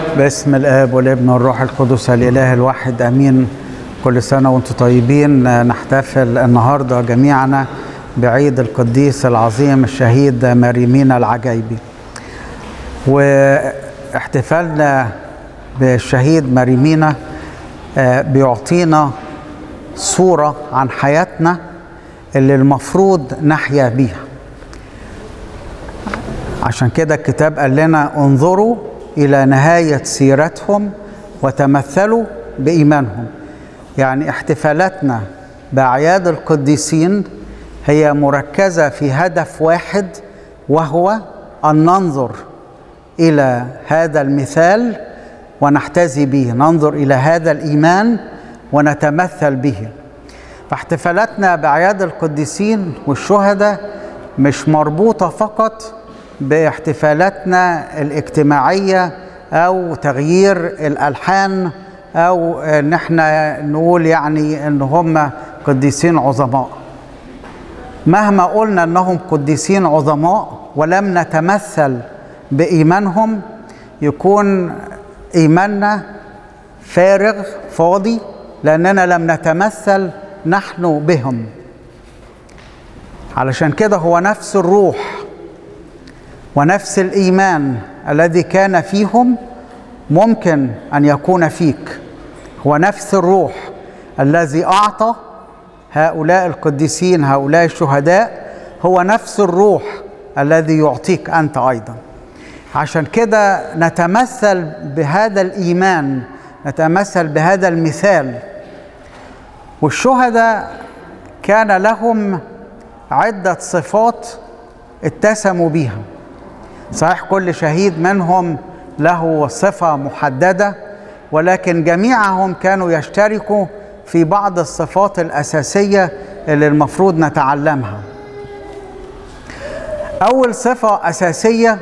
باسم الاب والابن والروح القدس الاله الواحد امين كل سنه وانتم طيبين نحتفل النهارده جميعنا بعيد القديس العظيم الشهيد مريمينا العجيبي واحتفالنا بالشهيد مريمينا بيعطينا صوره عن حياتنا اللي المفروض نحيا بيها عشان كده الكتاب قال لنا انظروا الى نهايه سيرتهم وتمثلوا بايمانهم يعني احتفالاتنا باعياد القديسين هي مركزه في هدف واحد وهو ان ننظر الى هذا المثال ونحتذي به ننظر الى هذا الايمان ونتمثل به فاحتفالاتنا باعياد القديسين والشهداء مش مربوطه فقط باحتفالاتنا الاجتماعيه او تغيير الالحان او ان احنا نقول يعني ان هم قديسين عظماء مهما قلنا انهم قديسين عظماء ولم نتمثل بايمانهم يكون ايماننا فارغ فاضي لاننا لم نتمثل نحن بهم علشان كده هو نفس الروح ونفس الايمان الذي كان فيهم ممكن ان يكون فيك هو نفس الروح الذي اعطى هؤلاء القديسين هؤلاء الشهداء هو نفس الروح الذي يعطيك انت ايضا عشان كده نتمثل بهذا الايمان نتمثل بهذا المثال والشهداء كان لهم عده صفات اتسموا بها صحيح كل شهيد منهم له صفه محدده ولكن جميعهم كانوا يشتركوا في بعض الصفات الاساسيه اللي المفروض نتعلمها اول صفه اساسيه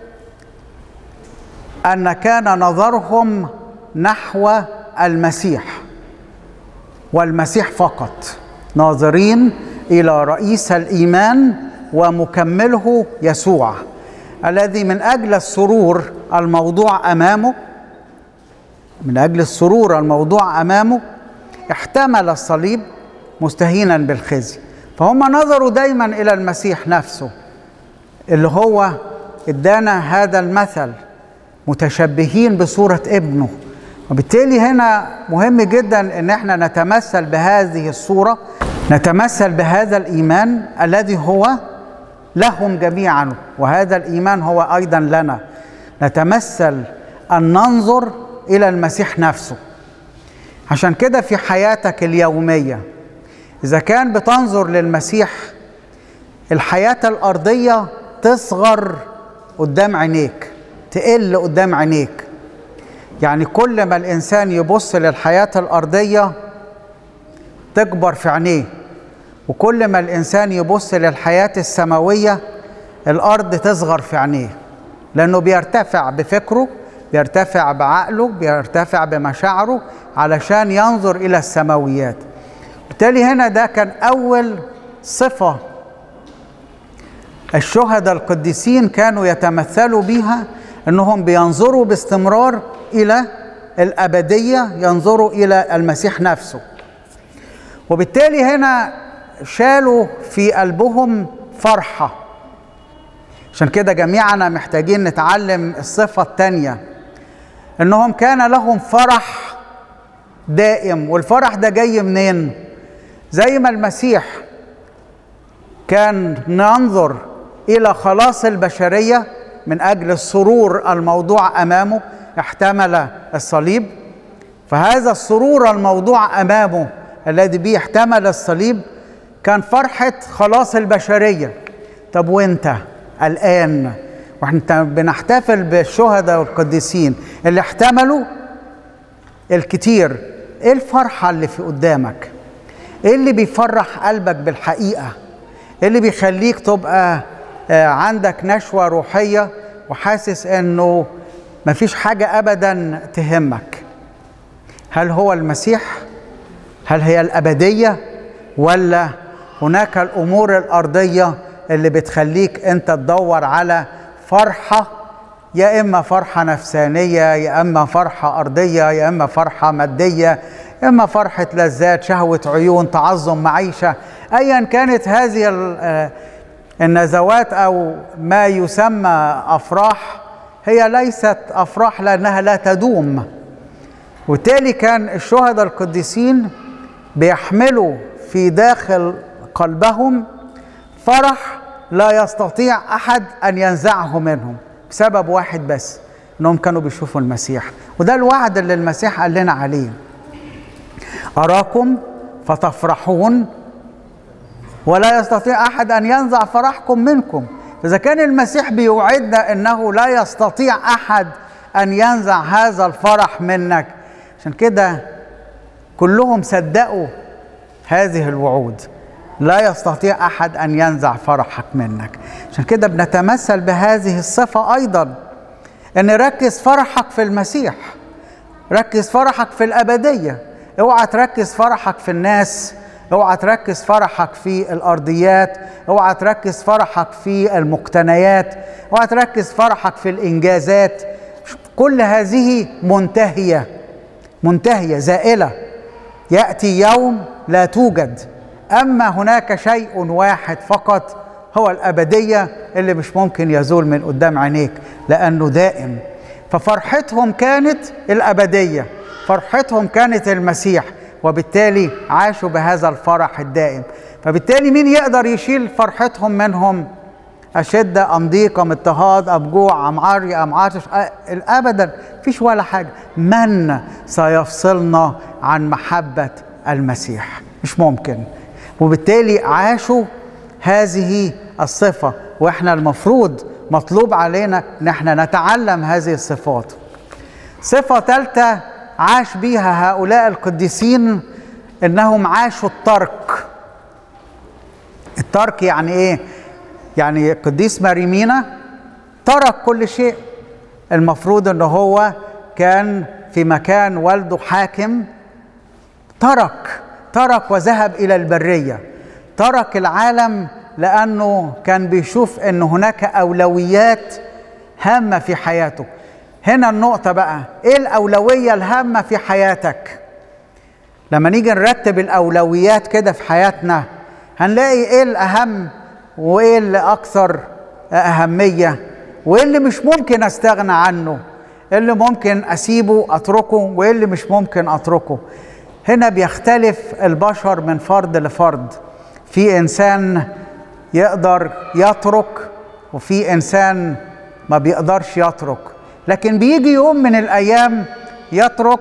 ان كان نظرهم نحو المسيح والمسيح فقط ناظرين الى رئيس الايمان ومكمله يسوع الذي من اجل السرور الموضوع امامه من اجل السرور الموضوع امامه احتمل الصليب مستهينا بالخزي فهم نظروا دايما الى المسيح نفسه اللي هو ادانا هذا المثل متشبهين بصوره ابنه وبالتالي هنا مهم جدا ان احنا نتمثل بهذه الصوره نتمثل بهذا الايمان الذي هو لهم جميعا وهذا الايمان هو ايضا لنا نتمثل ان ننظر الى المسيح نفسه عشان كده في حياتك اليوميه اذا كان بتنظر للمسيح الحياه الارضيه تصغر قدام عينيك تقل قدام عينيك يعني كل ما الانسان يبص للحياه الارضيه تكبر في عينيه وكل ما الانسان يبص للحياه السماويه الارض تصغر في عينيه لانه بيرتفع بفكره بيرتفع بعقله بيرتفع بمشاعره علشان ينظر الى السماويات بالتالي هنا ده كان اول صفه الشهداء القديسين كانوا يتمثلوا بها انهم بينظروا باستمرار الى الابديه ينظروا الى المسيح نفسه وبالتالي هنا شالوا في قلبهم فرحه عشان كده جميعنا محتاجين نتعلم الصفه الثانيه انهم كان لهم فرح دائم والفرح ده جاي منين زي ما المسيح كان ننظر الى خلاص البشريه من اجل السرور الموضوع امامه احتمل الصليب فهذا السرور الموضوع امامه الذي به احتمل الصليب كان فرحه خلاص البشريه طب وانت الان واحنا بنحتفل بالشهداء والقديسين اللي احتملوا الكتير ايه الفرحه اللي في قدامك ايه اللي بيفرح قلبك بالحقيقه ايه اللي بيخليك تبقى عندك نشوه روحيه وحاسس انه مفيش حاجه ابدا تهمك هل هو المسيح هل هي الابديه ولا هناك الامور الارضيه اللي بتخليك انت تدور على فرحه يا اما فرحه نفسانيه يا اما فرحه ارضيه يا اما فرحه ماديه يا اما فرحه لذات شهوه عيون تعظم معيشه ايا كانت هذه النزوات او ما يسمى افراح هي ليست افراح لانها لا تدوم وبالتالي كان الشهداء القديسين بيحملوا في داخل قلبهم فرح لا يستطيع احد ان ينزعه منهم بسبب واحد بس انهم كانوا بيشوفوا المسيح وده الوعد اللي المسيح قال لنا عليه اراكم فتفرحون ولا يستطيع احد ان ينزع فرحكم منكم اذا كان المسيح بيوعدنا انه لا يستطيع احد ان ينزع هذا الفرح منك عشان كده كلهم صدقوا هذه الوعود لا يستطيع احد ان ينزع فرحك منك عشان كده بنتمثل بهذه الصفه ايضا ان ركز فرحك في المسيح ركز فرحك في الابديه اوعى تركز فرحك في الناس اوعى تركز فرحك في الارضيات اوعى تركز فرحك في المقتنيات اوعى تركز فرحك في الانجازات كل هذه منتهيه منتهيه زائله ياتي يوم لا توجد اما هناك شيء واحد فقط هو الابديه اللي مش ممكن يزول من قدام عينيك لانه دائم ففرحتهم كانت الابديه فرحتهم كانت المسيح وبالتالي عاشوا بهذا الفرح الدائم فبالتالي مين يقدر يشيل فرحتهم منهم أشدة أم ضيق أم اضطهاد أم جوع أم عري أم عطش أبدا فيش ولا حاجة من سيفصلنا عن محبة المسيح مش ممكن وبالتالي عاشوا هذه الصفة وإحنا المفروض مطلوب علينا إن احنا نتعلم هذه الصفات صفة ثالثة عاش بيها هؤلاء القديسين انهم عاشوا الترك الترك يعني ايه يعني القديس ماريمينا ترك كل شيء المفروض ان هو كان في مكان والده حاكم ترك ترك وذهب الى البريه ترك العالم لانه كان بيشوف ان هناك اولويات هامه في حياته هنا النقطة بقى ايه الأولوية الهامة في حياتك لما نيجي نرتب الأولويات كده في حياتنا هنلاقي ايه الأهم وايه اللي أكثر أهمية وايه اللي مش ممكن أستغنى عنه ايه اللي ممكن أسيبه أتركه وايه اللي مش ممكن أتركه هنا بيختلف البشر من فرد لفرد في إنسان يقدر يترك وفي إنسان ما بيقدرش يترك لكن بيجي يوم من الايام يترك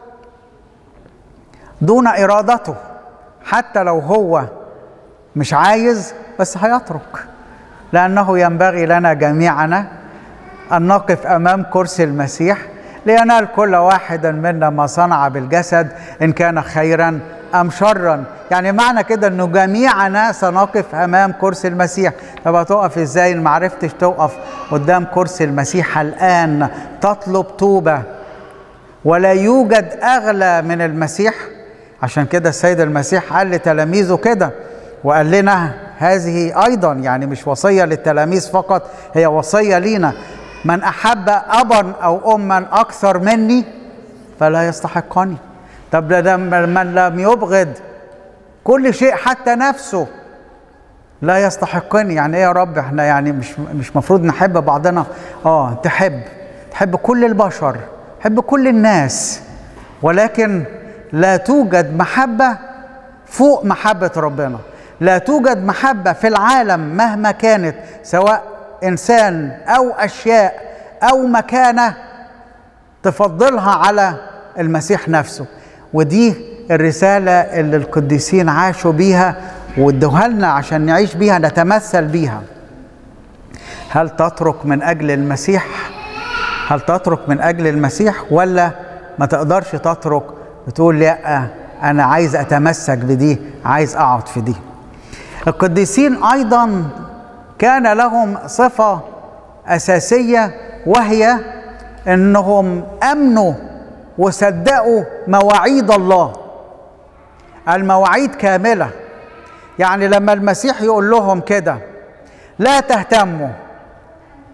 دون ارادته حتى لو هو مش عايز بس هيترك لانه ينبغي لنا جميعنا ان نقف امام كرسي المسيح لينال كل واحد منا ما صنع بالجسد ان كان خيرا ام شرا يعني معنى كده انه جميعنا سنقف امام كرسي المسيح طب هتقف ازاي ما عرفتش تقف قدام كرسي المسيح الان تطلب توبه ولا يوجد اغلى من المسيح عشان كده السيد المسيح قال لتلاميذه كده وقال لنا هذه ايضا يعني مش وصيه للتلاميذ فقط هي وصيه لينا من احب ابا او اما اكثر مني فلا يستحقني طب ده من لم يبغض كل شيء حتى نفسه لا يستحقني يعني ايه يا رب احنا يعني مش مش مفروض نحب بعضنا اه تحب تحب كل البشر تحب كل الناس ولكن لا توجد محبه فوق محبه ربنا لا توجد محبه في العالم مهما كانت سواء انسان او اشياء او مكانه تفضلها على المسيح نفسه ودي الرساله اللي القديسين عاشوا بيها وادوها لنا عشان نعيش بيها نتمثل بيها هل تترك من اجل المسيح هل تترك من اجل المسيح ولا ما تقدرش تترك بتقول لا انا عايز اتمسك بدي عايز اقعد في دي القديسين ايضا كان لهم صفه اساسيه وهي انهم امنوا وصدقوا مواعيد الله المواعيد كامله يعني لما المسيح يقول لهم كده لا تهتموا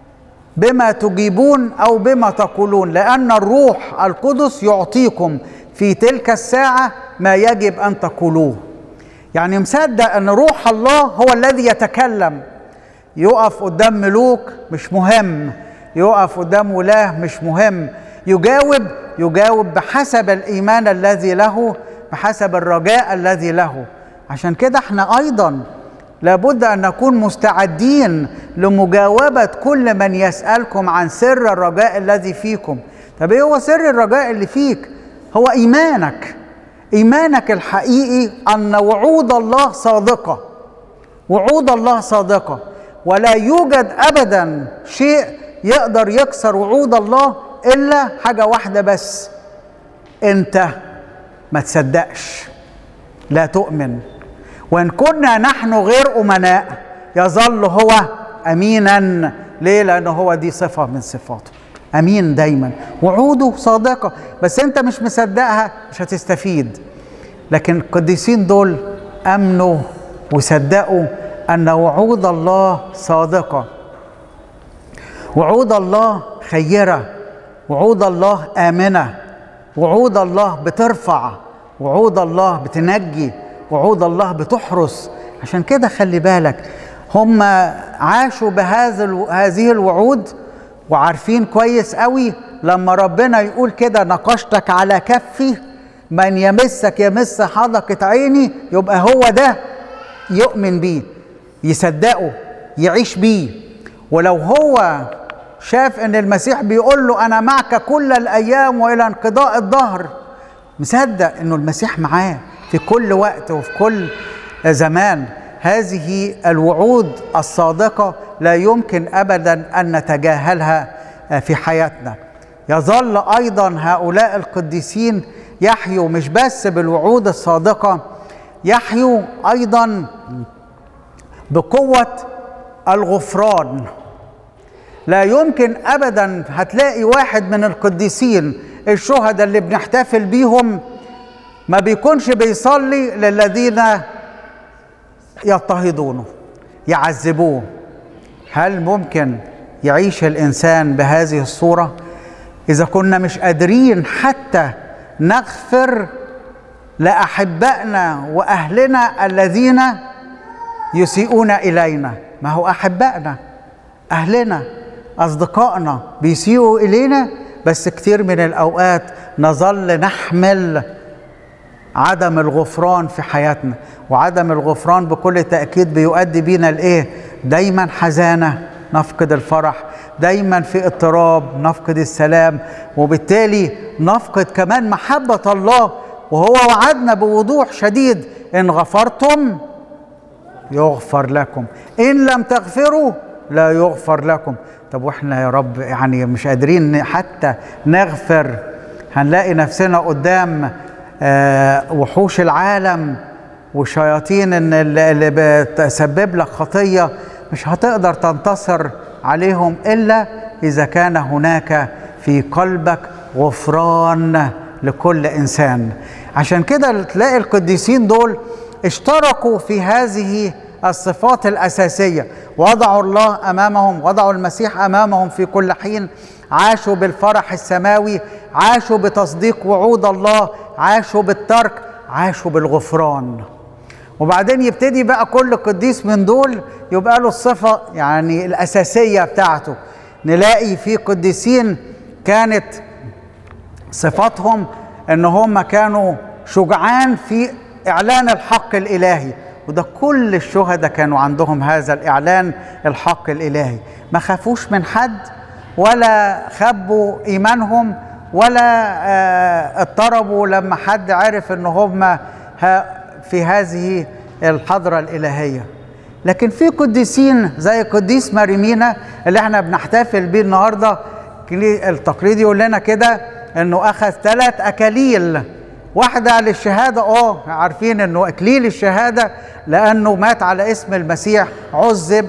بما تجيبون او بما تقولون لان الروح القدس يعطيكم في تلك الساعه ما يجب ان تقولوه يعني مصدق ان روح الله هو الذي يتكلم يقف قدام ملوك مش مهم يقف قدام ولاه مش مهم يجاوب يجاوب بحسب الايمان الذي له بحسب الرجاء الذي له عشان كده احنا ايضا لابد ان نكون مستعدين لمجاوبه كل من يسالكم عن سر الرجاء الذي فيكم طب ايه هو سر الرجاء اللي فيك هو ايمانك ايمانك الحقيقي ان وعود الله صادقه وعود الله صادقه ولا يوجد ابدا شيء يقدر يكسر وعود الله الا حاجه واحده بس انت ما تصدقش لا تؤمن وان كنا نحن غير امناء يظل هو امينا ليه لانه هو دي صفه من صفاته امين دايما وعوده صادقه بس انت مش مصدقها مش هتستفيد لكن القديسين دول امنوا وصدقوا ان وعود الله صادقه وعود الله خيره وعود الله امنه وعود الله بترفع وعود الله بتنجي وعود الله بتحرس عشان كده خلي بالك هم عاشوا بهذا هذه الوعود وعارفين كويس قوي لما ربنا يقول كده نقشتك على كفي من يمسك يمس حدقة عيني يبقى هو ده يؤمن بيه يصدقه يعيش بيه ولو هو شاف ان المسيح بيقول له انا معك كل الايام والى انقضاء الظهر مصدق انه المسيح معاه في كل وقت وفي كل زمان هذه الوعود الصادقه لا يمكن ابدا ان نتجاهلها في حياتنا يظل ايضا هؤلاء القديسين يحيوا مش بس بالوعود الصادقه يحيوا ايضا بقوه الغفران لا يمكن ابدا هتلاقي واحد من القديسين الشهداء اللي بنحتفل بيهم ما بيكونش بيصلي للذين يضطهدونه يعذبوه هل ممكن يعيش الانسان بهذه الصوره اذا كنا مش قادرين حتى نغفر لاحبائنا واهلنا الذين يسيئون الينا ما هو احبائنا اهلنا اصدقائنا بيسيئوا الينا بس كتير من الاوقات نظل نحمل عدم الغفران في حياتنا وعدم الغفران بكل تاكيد بيؤدي بينا لايه دايما حزانه نفقد الفرح دايما في اضطراب نفقد السلام وبالتالي نفقد كمان محبه الله وهو وعدنا بوضوح شديد ان غفرتم يغفر لكم ان لم تغفروا لا يغفر لكم طب واحنا يا رب يعني مش قادرين حتى نغفر هنلاقي نفسنا قدام آه وحوش العالم وشياطين ان اللي بتسبب لك خطيه مش هتقدر تنتصر عليهم الا اذا كان هناك في قلبك غفران لكل انسان عشان كده تلاقي القديسين دول اشتركوا في هذه الصفات الاساسيه وضعوا الله امامهم وضعوا المسيح امامهم في كل حين عاشوا بالفرح السماوي عاشوا بتصديق وعود الله عاشوا بالترك عاشوا بالغفران وبعدين يبتدي بقى كل قديس من دول يبقى له الصفه يعني الاساسيه بتاعته نلاقي في قديسين كانت صفاتهم ان هم كانوا شجعان في اعلان الحق الالهي وده كل الشهداء كانوا عندهم هذا الاعلان الحق الالهي ما خافوش من حد ولا خبوا ايمانهم ولا آه اضطربوا لما حد عرف ان هم في هذه الحضره الالهيه لكن في قديسين زي قديس ماريمينا اللي احنا بنحتفل بيه النهارده التقليد يقول لنا كده انه اخذ ثلاث اكاليل واحدة للشهادة اه عارفين انه اكليل الشهادة لانه مات على اسم المسيح عذب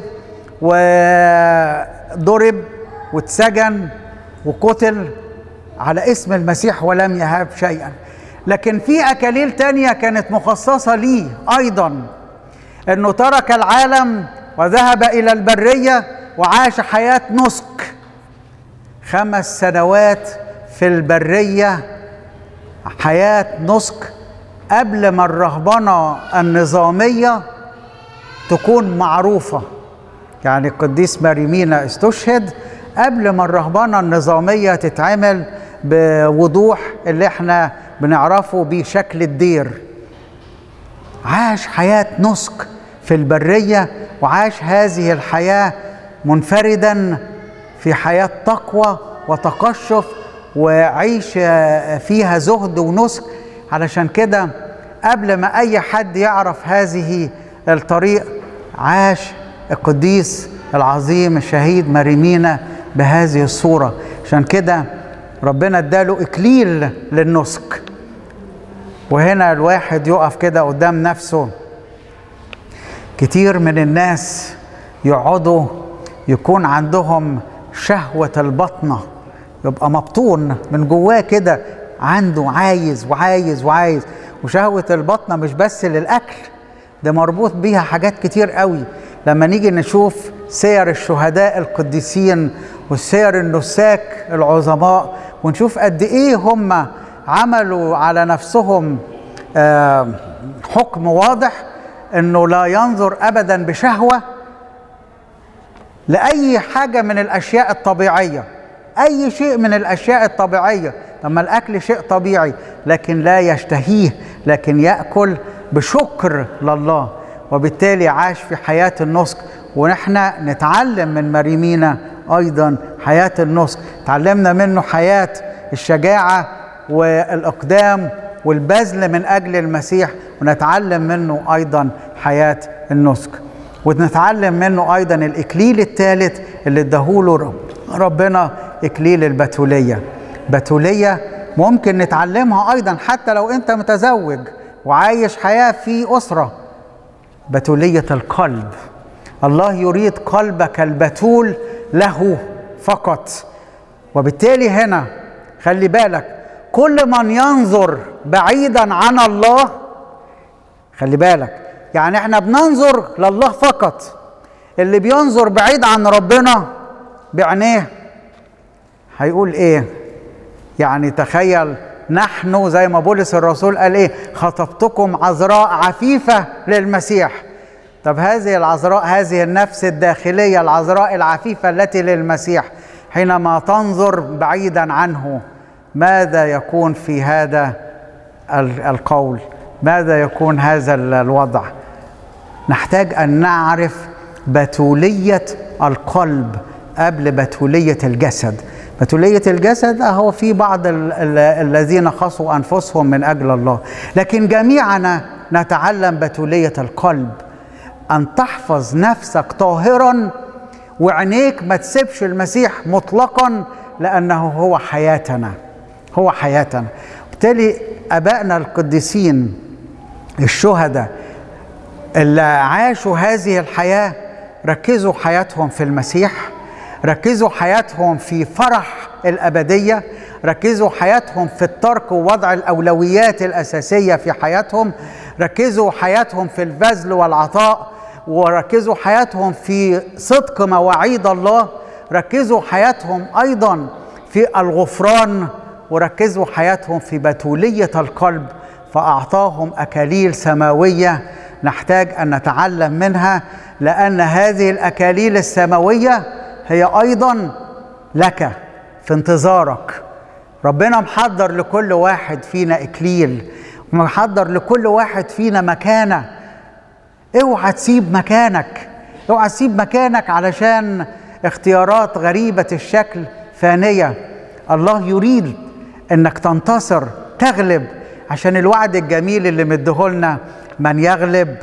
وضرب واتسجن وقتل على اسم المسيح ولم يهاب شيئا لكن في اكاليل تانية كانت مخصصة ليه ايضا انه ترك العالم وذهب الى البرية وعاش حياة نسك خمس سنوات في البرية حياة نسك قبل ما الرهبنة النظامية تكون معروفة يعني القديس ماريمينا استشهد قبل ما الرهبنة النظامية تتعمل بوضوح اللي احنا بنعرفه بشكل الدير عاش حياة نسك في البرية وعاش هذه الحياة منفردا في حياة تقوى وتقشف وعيش فيها زهد ونسك علشان كده قبل ما أي حد يعرف هذه الطريق عاش القديس العظيم الشهيد مريمينا بهذه الصورة عشان كده ربنا اداله إكليل للنسك وهنا الواحد يقف كده قدام نفسه كتير من الناس يقعدوا يكون عندهم شهوة البطنة يبقى مبطون من جواه كده عنده عايز وعايز وعايز وشهوة البطنة مش بس للأكل ده مربوط بيها حاجات كتير قوي لما نيجي نشوف سير الشهداء القديسين والسير النساك العظماء ونشوف قد ايه هم عملوا على نفسهم حكم واضح انه لا ينظر ابدا بشهوه لاي حاجه من الاشياء الطبيعيه اي شيء من الاشياء الطبيعيه لما الاكل شيء طبيعي لكن لا يشتهيه لكن ياكل بشكر لله وبالتالي عاش في حياه النسك ونحن نتعلم من مريمينا ايضا حياه النسك تعلمنا منه حياه الشجاعه والاقدام والبذل من اجل المسيح ونتعلم منه ايضا حياه النسك ونتعلم منه ايضا الاكليل الثالث اللي اداهوله ربنا اكليل البتوليه بتوليه ممكن نتعلمها ايضا حتى لو انت متزوج وعايش حياه في اسره بتوليه القلب الله يريد قلبك البتول له فقط وبالتالي هنا خلي بالك كل من ينظر بعيدا عن الله خلي بالك يعني احنا بننظر لله فقط اللي بينظر بعيد عن ربنا بعينيه هيقول ايه يعني تخيل نحن زي ما بولس الرسول قال ايه خطبتكم عذراء عفيفة للمسيح طب هذه العذراء هذه النفس الداخلية العذراء العفيفة التي للمسيح حينما تنظر بعيدا عنه ماذا يكون في هذا القول ماذا يكون هذا الوضع نحتاج ان نعرف بتوليه القلب قبل بتوليه الجسد بتوليه الجسد هو في بعض ال ال الذين خصوا انفسهم من اجل الله لكن جميعنا نتعلم بتوليه القلب ان تحفظ نفسك طاهرا وعينيك ما تسيبش المسيح مطلقا لانه هو حياتنا هو حياتنا بالتالي ابائنا القديسين الشهداء اللي عاشوا هذه الحياه ركزوا حياتهم في المسيح ركزوا حياتهم في فرح الابديه ركزوا حياتهم في الترك ووضع الاولويات الاساسيه في حياتهم ركزوا حياتهم في البذل والعطاء وركزوا حياتهم في صدق مواعيد الله ركزوا حياتهم ايضا في الغفران وركزوا حياتهم في بتوليه القلب فاعطاهم اكاليل سماويه نحتاج ان نتعلم منها لان هذه الاكاليل السماويه هي ايضا لك في انتظارك ربنا محضر لكل واحد فينا اكليل محضر لكل واحد فينا مكانه اوعى تسيب مكانك اوعى تسيب مكانك علشان اختيارات غريبه الشكل فانيه الله يريد انك تنتصر تغلب عشان الوعد الجميل اللي مديهولنا من يغلب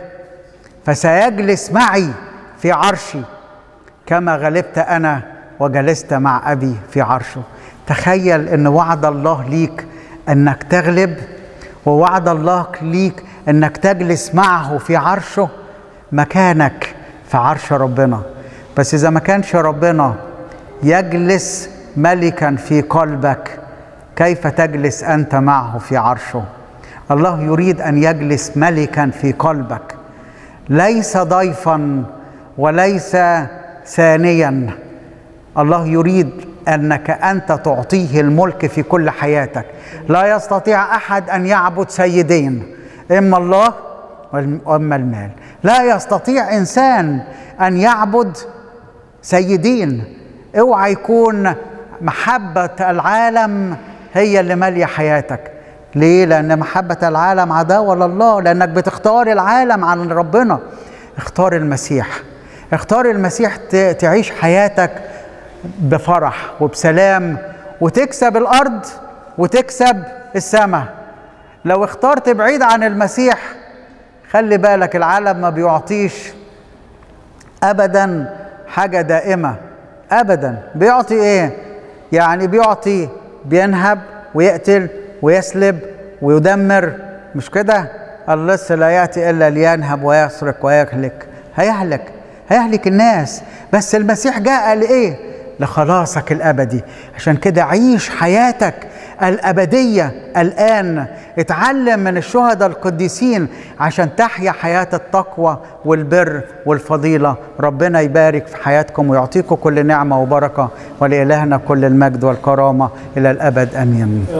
فسيجلس معي في عرشي كما غلبت انا وجلست مع ابي في عرشه تخيل ان وعد الله ليك انك تغلب ووعد الله ليك انك تجلس معه في عرشه مكانك في عرش ربنا بس اذا ما كانش ربنا يجلس ملكا في قلبك كيف تجلس انت معه في عرشه الله يريد ان يجلس ملكا في قلبك ليس ضيفا وليس ثانيا الله يريد انك انت تعطيه الملك في كل حياتك لا يستطيع احد ان يعبد سيدين اما الله واما المال لا يستطيع انسان ان يعبد سيدين اوعى يكون محبه العالم هي اللي ماليه حياتك ليه لان محبه العالم عداوه لله لانك بتختار العالم عن ربنا اختار المسيح اختار المسيح تعيش حياتك بفرح وبسلام وتكسب الارض وتكسب السماء لو اخترت بعيد عن المسيح خلي بالك العالم ما بيعطيش ابدا حاجه دائمه ابدا بيعطي ايه يعني بيعطي بينهب ويقتل ويسلب ويدمر مش كده اللص لا ياتي الا لينهب ويسرق ويهلك هيهلك هيهلك الناس بس المسيح جاء لايه لخلاصك الابدي عشان كده عيش حياتك الابديه الان اتعلم من الشهداء القديسين عشان تحيا حياه التقوى والبر والفضيله ربنا يبارك في حياتكم ويعطيكم كل نعمه وبركه ولالهنا كل المجد والكرامه الى الابد امين